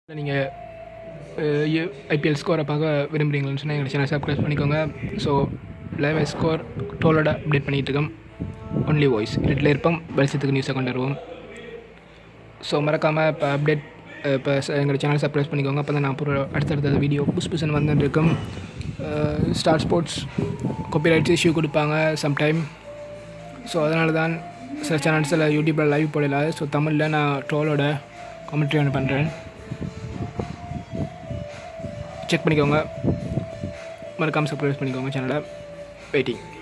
நீங்கள் ஐபிஎல் ஸ்கோரை பார்க்க விரும்புகிறீங்கன்னு சொன்னால் எங்கள் சேனல் சப்ஸ்கிரைப் பண்ணிக்கோங்க ஸோ லைவ் ஸ்கோர் டோலோட அப்டேட் பண்ணிகிட்டு இருக்கோம் ஒன்லி வாய்ஸ் இருட்டில் இருப்போம் வெளிச்சத்துக்கு நியூஸை கொண்டு வருவோம் ஸோ மறக்காமல் இப்போ அப்டேட் இப்போ எங்கள் சேனல் சப்ஸ்கிரைப் பண்ணிக்கோங்க அப்போ தான் நான் அப்புறம் அடுத்தடுத்த வீடியோ புதுசு புதுசுன்னு வந்துட்டு இருக்கும் ஸ்டார் ஸ்போர்ட்ஸ் காப்பிரைட்ஸ் இஷ்யூ கொடுப்பாங்க சம்டைம் ஸோ அதனால தான் சில சேனல்ஸில் யூடியூப்பில் லைவ் போடல ஸோ தமிழில் நான் ட்ரோலோட காமெண்ட்ரி ஒன்று பண்ணுறேன் செக் பண்ணிக்கோங்க மறக்காமல் சப்ஸ்கிரைப் பண்ணிக்கோங்க சேனலை வெயிட்டிங்